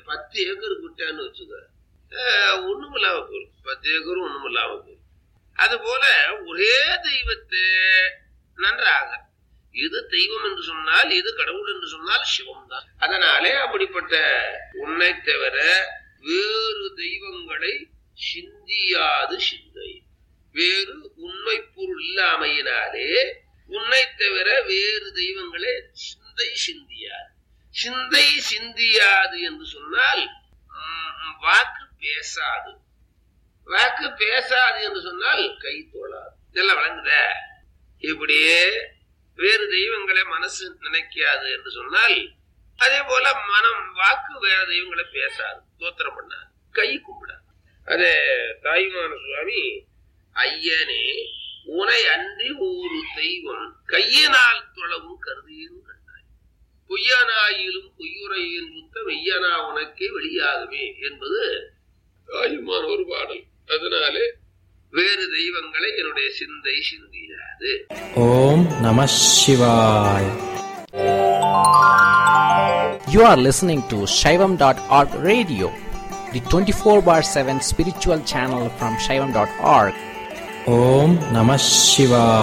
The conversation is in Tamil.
பத்து ஏக்கர் விட்டான்னு வச்சுக்க அஹ், ஒண்ணும் இல்லாம போயிடும் பத்து ஏக்கரும் ஒண்ணும் இல்லாம போயிடும் அது போல ஒரே தெய்வத்தை நன்றாக இது தெய்வம் என்று சொன்னால் இது கடவுள் என்று சொன்னால் சிவம் தான் அதனாலே அப்படிப்பட்ட உன்னை தவிர வேறு தெய்வங்களை சிந்தியாது சிந்தை வேறு உண்மை பொருள் இல்லாமையினாலே உன்னை தவிர வேறு தெய்வங்களே சிந்தை சிந்தியாது சிந்தை சிந்தியாது என்று சொன்னால் ம், வாக்கு பேசாது வாக்கு பேசாது என்று சொன்னால் கை தோளாது இதெல்லாம் வழங்குத இப்படியே வேறு தெய்வங்களை மனசு நினைக்காது என்று சொன்னால் அதே போல மனம் வாக்கு வேற தெய்வங்களை பேசாது தோத்திரம் பண்ணாது கை கும்பிடாது அதே தாய்மான சுவாமி ஐயனே உனை அன்றி ஒரு தெய்வம் கையினால் தொழவும் கருதியும் கண்டாய் பொய்யனாயிலும் பொய்யுரையின் முத்த மெய்யனா உனக்கே வெளியாகுமே என்பது தாயுமான ஒரு பாடல் அதனாலே வேறு தெய்வங்களை என்னுடைய சிந்தை சிந்தியாது ஓம் நம சிவாய் You are listening to Shaivam.org radio, the 24 bar 7 spiritual channel from Shaivam.org. Om Namah Shivaya.